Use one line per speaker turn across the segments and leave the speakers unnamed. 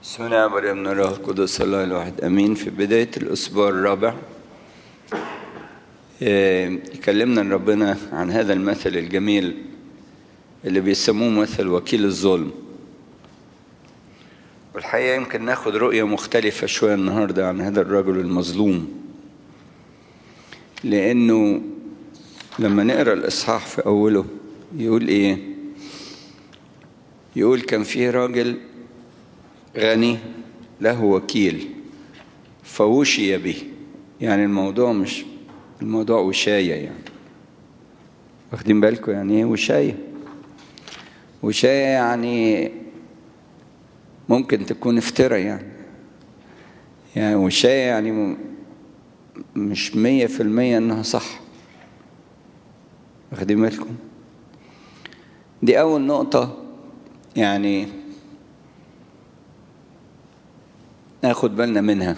بسم الله والابن الروح القدس الله الواحد امين في بدايه الاسبوع الرابع آه، يكلمنا ربنا عن هذا المثل الجميل اللي بيسموه مثل وكيل الظلم والحقيقه يمكن ناخد رؤيه مختلفه شويه النهارده عن هذا الرجل المظلوم لانه لما نقرا الاصحاح في اوله يقول ايه يقول كان فيه راجل غني له وكيل فوشي به يعني الموضوع مش الموضوع وشاية يعني واخدين بالكم يعني ايه وشاية وشاية يعني ممكن تكون افترى يعني يعني وشاية يعني م- مش مية في المية انها صح واخدين بالكم دي اول نقطة يعني ناخد بالنا منها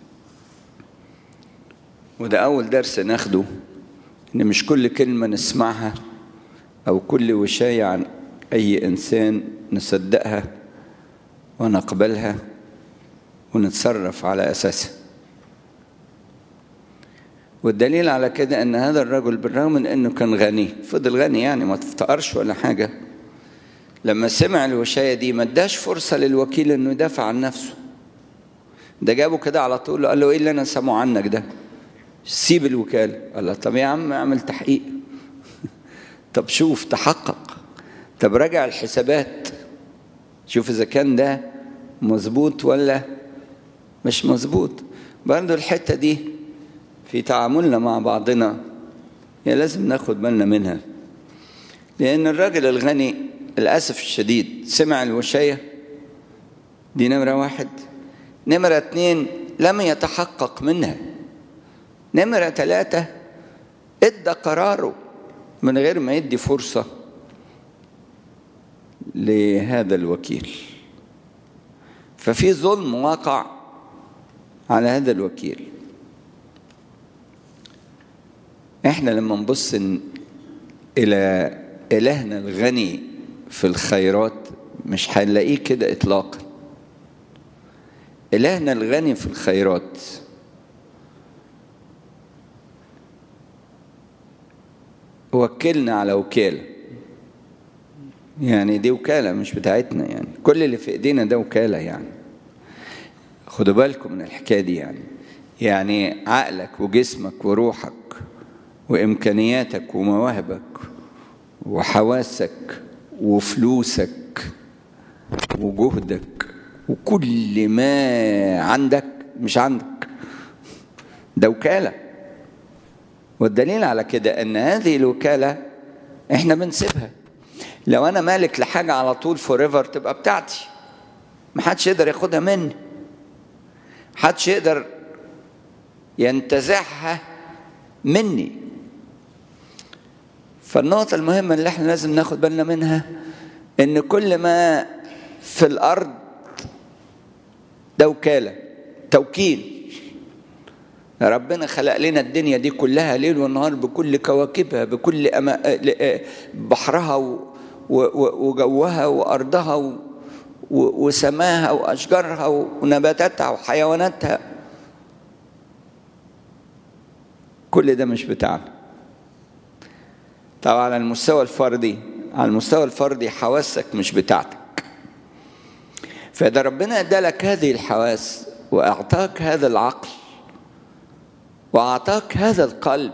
وده أول درس ناخده إن مش كل كلمة نسمعها أو كل وشاية عن أي إنسان نصدقها ونقبلها ونتصرف على أساسها والدليل على كده ان هذا الرجل بالرغم من انه كان غني فضل غني يعني ما تفتقرش ولا حاجه لما سمع الوشايه دي ما اداش فرصه للوكيل انه يدافع عن نفسه ده جابه كده على طول قال له ايه اللي انا سامعه عنك ده سيب الوكاله قال له طب يا عم اعمل تحقيق طب شوف تحقق طب راجع الحسابات شوف اذا كان ده مظبوط ولا مش مظبوط برضه الحته دي في تعاملنا مع بعضنا هي لازم ناخد بالنا منها لان الراجل الغني للاسف الشديد سمع الوشايه دي نمره واحد نمرة اتنين لم يتحقق منها نمرة ثلاثة ادى قراره من غير ما يدي فرصة لهذا الوكيل ففي ظلم واقع على هذا الوكيل احنا لما نبص ن- الى الهنا الغني في الخيرات مش هنلاقيه كده اطلاقا إلهنا الغني في الخيرات وكلنا على وكالة يعني دي وكالة مش بتاعتنا يعني كل اللي في ايدينا ده وكالة يعني خدوا بالكم من الحكاية دي يعني يعني عقلك وجسمك وروحك وإمكانياتك ومواهبك وحواسك وفلوسك وجهدك وكل ما عندك مش عندك ده وكالة والدليل على كده ان هذه الوكالة احنا بنسيبها لو انا مالك لحاجة على طول فور تبقى بتاعتي محدش يقدر ياخدها مني محدش يقدر ينتزعها مني فالنقطة المهمة اللي احنا لازم ناخد بالنا منها ان كل ما في الارض ده وكالة توكيل ربنا خلق لنا الدنيا دي كلها ليل ونهار بكل كواكبها بكل أما... بحرها و... و... وجوها وأرضها و... و... وسماها وأشجارها ونباتاتها وحيواناتها كل ده مش بتاعنا طبعا على المستوى الفردي على المستوى الفردي حواسك مش بتاعتك فإذا ربنا ادالك هذه الحواس وأعطاك هذا العقل وأعطاك هذا القلب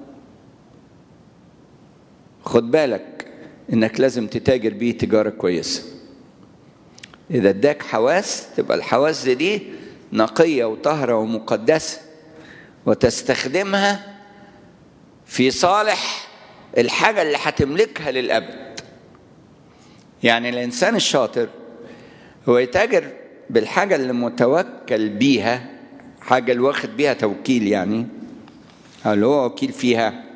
خد بالك إنك لازم تتاجر بيه تجارة كويسة إذا اداك حواس تبقى الحواس دي نقية وطهرة ومقدسة وتستخدمها في صالح الحاجة اللي هتملكها للأبد يعني الإنسان الشاطر هو يتاجر بالحاجة اللي متوكل بيها حاجة اللي واخد بيها توكيل يعني أو اللي هو وكيل فيها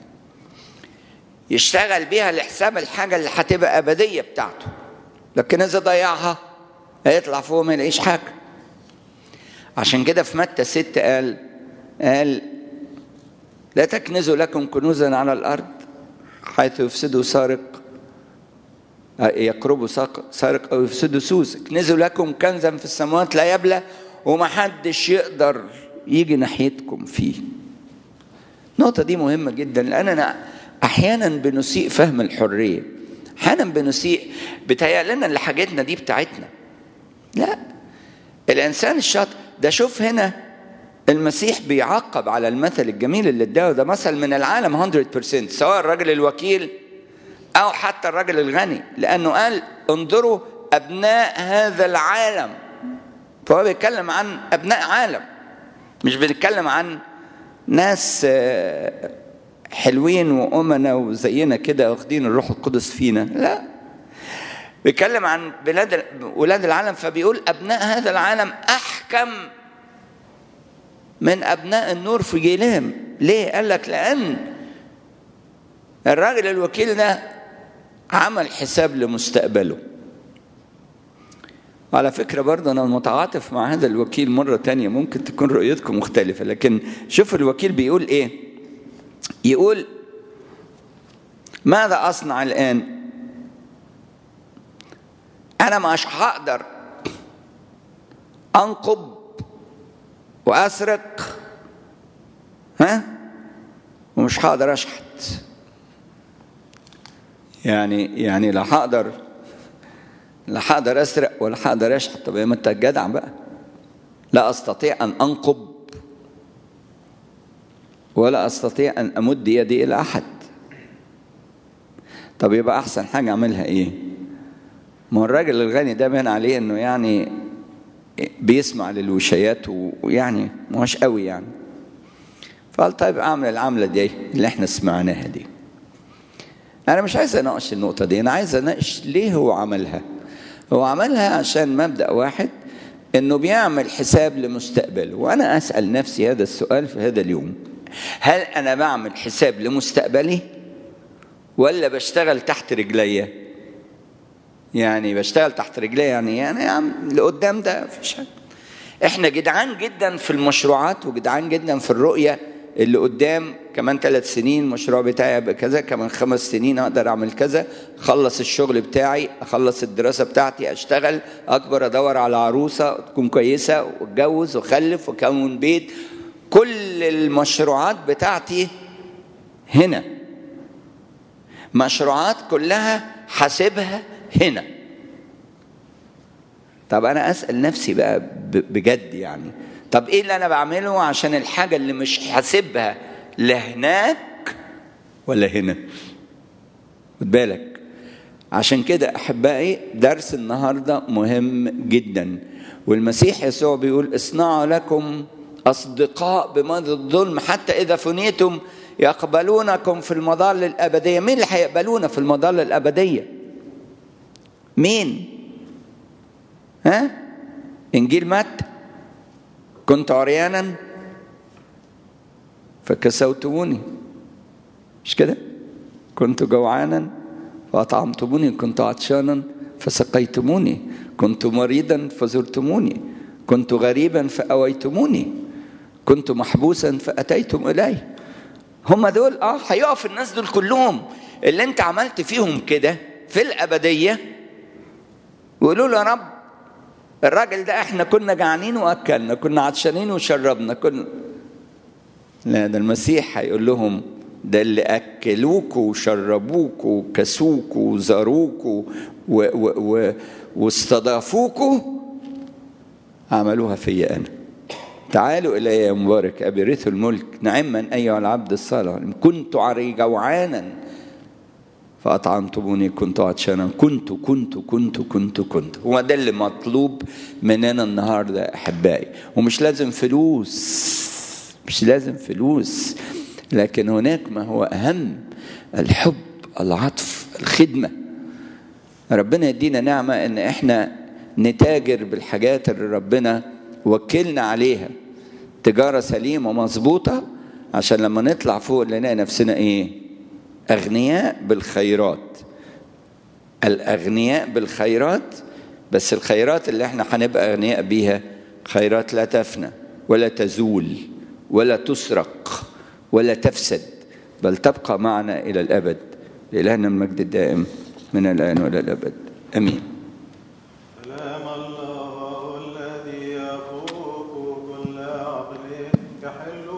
يشتغل بيها لحساب الحاجة اللي هتبقى أبدية بتاعته لكن إذا ضيعها هيطلع فوق ما يلاقيش حاجة عشان كده في متى ست قال قال لا تكنزوا لكم كنوزا على الأرض حيث يفسدوا سارق يقربوا سارق أو يفسدوا سوسك نزل لكم كنزا في السماوات لا يبلى ومحدش يقدر يجي ناحيتكم فيه النقطة دي مهمة جدا لأننا أحيانا بنسيء فهم الحرية أحيانا بنسيء بتهيأ لنا اللي حاجتنا دي بتاعتنا لا الإنسان الشاطر ده شوف هنا المسيح بيعقب على المثل الجميل اللي اداه ده مثل من العالم 100% سواء الراجل الوكيل او حتى الراجل الغني لانه قال انظروا ابناء هذا العالم فهو بيتكلم عن ابناء عالم مش بنتكلم عن ناس حلوين وامنا وزينا كده واخدين الروح القدس فينا لا بيتكلم عن بلاد ولاد العالم فبيقول ابناء هذا العالم احكم من ابناء النور في جيلهم ليه قال لك لان الراجل الوكيل ده عمل حساب لمستقبله على فكرة برضه أنا متعاطف مع هذا الوكيل مرة تانية ممكن تكون رؤيتكم مختلفة لكن شوف الوكيل بيقول إيه يقول ماذا أصنع الآن أنا مش هقدر أنقب وأسرق ها ومش هقدر أشحت يعني يعني لا هقدر لا هقدر اسرق ولا هقدر اشحت طب ما انت الجدع بقى لا استطيع ان انقب ولا استطيع ان امد يدي الى احد طب يبقى احسن حاجه اعملها ايه ما هو الراجل الغني ده باين عليه انه يعني بيسمع للوشيات ويعني مش قوي يعني فقال طيب اعمل العمله دي اللي احنا سمعناها دي أنا مش عايز أناقش النقطة دي أنا عايز أناقش ليه هو عملها هو عملها عشان مبدأ واحد إنه بيعمل حساب لمستقبله وأنا أسأل نفسي هذا السؤال في هذا اليوم هل أنا بعمل حساب لمستقبلي ولا بشتغل تحت رجليا يعني بشتغل تحت رجليا يعني يعني يا عم اللي قدام ده مفيش حاجة احنا جدعان جدا في المشروعات وجدعان جدا في الرؤيه اللي قدام كمان ثلاث سنين المشروع بتاعي يبقى كذا كمان خمس سنين اقدر اعمل كذا اخلص الشغل بتاعي اخلص الدراسه بتاعتي اشتغل اكبر ادور على عروسه تكون كويسه واتجوز واخلف واكون بيت كل المشروعات بتاعتي هنا مشروعات كلها حاسبها هنا طب انا اسال نفسي بقى بجد يعني طب ايه اللي انا بعمله عشان الحاجه اللي مش حاسبها لا هناك ولا هنا خد بالك عشان كده احبائي درس النهارده مهم جدا والمسيح يسوع بيقول اصنعوا لكم اصدقاء بماضي الظلم حتى اذا فنيتم يقبلونكم في المظال الابديه مين اللي هيقبلونا في المظال الابديه مين ها انجيل متى كنت عريانا فكسوتموني مش كده كنت جوعانا فأطعمتموني كنت عطشانا فسقيتموني كنت مريضا فزرتموني كنت غريبا فأويتموني كنت محبوسا فأتيتم إلي هم دول اه هيقف الناس دول كلهم اللي انت عملت فيهم كده في الأبدية ويقولوا له يا رب الراجل ده احنا كنا جعانين واكلنا كنا عطشانين وشربنا كنا لا ده المسيح هيقول لهم ده اللي اكلوكوا وشربوكوا وكسوكوا وزاروكوا و و و واستضافوكوا عملوها فيا انا تعالوا الي يا مبارك ابي رثوا الملك نعما ايها العبد الصالح كنت عري جوعانا فأطعمتموني كنت عطشانا كنت كنت كنت كنت كنت هو ده اللي مطلوب مننا النهارده أحبائي ومش لازم فلوس مش لازم فلوس لكن هناك ما هو أهم الحب العطف الخدمة ربنا يدينا نعمة إن إحنا نتاجر بالحاجات اللي ربنا وكلنا عليها تجارة سليمة مظبوطة عشان لما نطلع فوق نلاقي نفسنا إيه أغنياء بالخيرات الأغنياء بالخيرات بس الخيرات اللي احنا هنبقى أغنياء بيها خيرات لا تفنى ولا تزول ولا تسرق ولا تفسد بل تبقى معنا إلى الأبد لإلهنا المجد الدائم من الآن وإلى الأبد أمين
سلام الله الذي يفوق كل عقل يحل